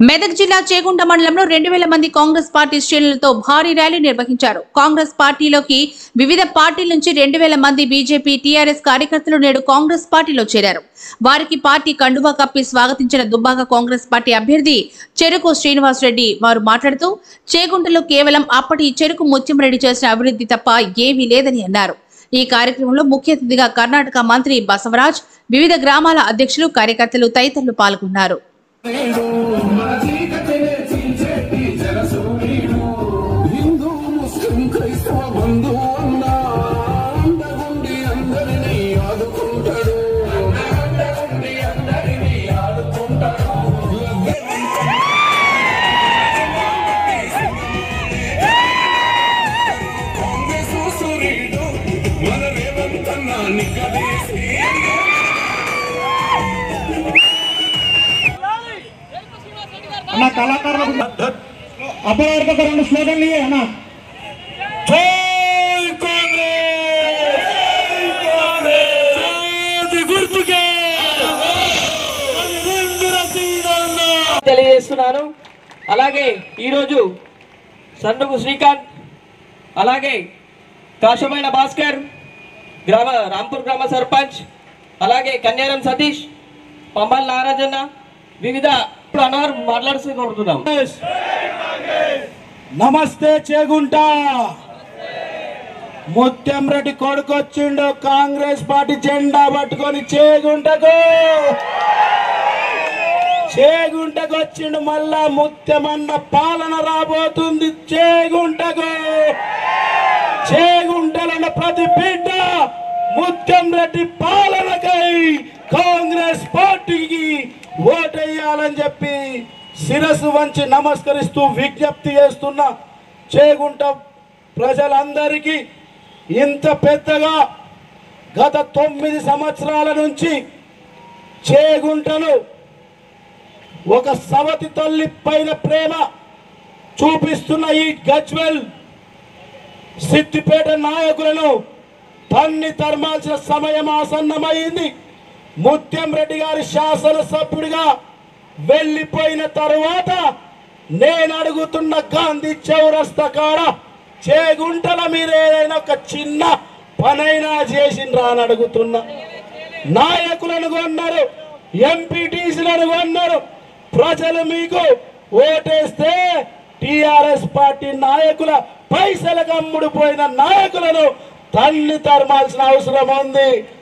మెదక్ జిల్లా చేగుంట మండలంలో రెండు వేల మంది కాంగ్రెస్ పార్టీ శ్రేణులతో భారీ ర్యాలీ నిర్వహించారు కాంగ్రెస్ పార్టీలోకి వివిధ పార్టీల నుంచి రెండు వేల మంది బీజేపీ టీఆర్ఎస్ కార్యకర్తలు నేడు కాంగ్రెస్ పార్టీలో చేరారు వారికి పార్టీ కండువా కప్పి స్వాగతించిన దుబ్బాక కాంగ్రెస్ పార్టీ అభ్యర్థి చెరుకు శ్రీనివాస్ రెడ్డి వారు మాట్లాడుతూ చేగుంటలో కేవలం అప్పటి చెరుకు ముత్యంరెడ్డి చేసిన అభివృద్ధి తప్ప ఏమీ లేదని అన్నారు ఈ కార్యక్రమంలో ముఖ్య అతిథిగా కర్ణాటక మంత్రి బసవరాజ్ వివిధ గ్రామాల అధ్యక్షులు కార్యకర్తలు తదితరులు పాల్గొన్నారు హిందూ ముస్లిం క్రైస్తవ బంధు అన్న అండగుండి అందరినీ ఆదుకుంటాడు అండగుండి అందరినీ ఆదుకుంటాడు కాంగ్రెస్ సూర్యుడు మన రేవంతన్న నిగ్గదీసి అన్న కళాకారులకు అప్పటి వరకు ఒక రెండు స్లోగన్లు ఇయ్యి అన్న జై కాంగ్రెస్ జై గుర్తుకే తెలియజేస్తున్నాను అలాగే ఈరోజు సన్నుకు శ్రీకాంత్ అలాగే కాశమైన భాస్కర్ గ్రామ రాంపూర్ గ్రామ సర్పంచ్ అలాగే కన్యారం సతీష్ పంబల్ నారాజన్న వివిధ ఇప్పుడు అన్నారు మాట్లాడుతూ కోరుతున్నాం నమస్తే చేగుంట ముత్యం రెడ్డి కొడుకు వచ్చిండు కాంగ్రెస్ పార్టీ జెండా పట్టుకొని చేగుంటకు చేగుంటకు వచ్చిండు మళ్ళా ముత్యమన్న పాలన రాబోతుంది చేగుంటకు చేగుంటలన్న ప్రతి బిడ్డ ముత్యం రెడ్డి పాలనకై కాంగ్రెస్ పార్టీకి ఓటేయాలని చెప్పి శిరస్సు వంచి నమస్కరిస్తూ విజ్ఞప్తి చేస్తున్న చేగుంట ప్రజలందరికీ ఇంత పెద్దగా గత తొమ్మిది సంవత్సరాల నుంచి చేగుంటను ఒక సవతి తల్లి పైన ప్రేమ చూపిస్తున్న ఈ గజ్వెల్ సిద్దిపేట నాయకులను తన్ని తరమాల్సిన సమయం ఆసన్నమైంది ముత్యం రెడ్డి గారి శాసనసభ్యుడిగా వెళ్ళిపోయిన తరువాత నేను అడుగుతున్న గాంధీ చౌరస్తా కాడ చేగుంటల మీరు ఏదైనా ఒక చిన్న పనైనా చేసిండ్రా అని అడుగుతున్నా నాయకులను కొన్నారు ఎంపీటీసీలను కొన్నారు ప్రజలు మీకు ఓటేస్తే టిఆర్ఎస్ పార్టీ నాయకుల పైసలకు అమ్ముడుపోయిన నాయకులను తల్లి తరమాల్సిన అవసరం ఉంది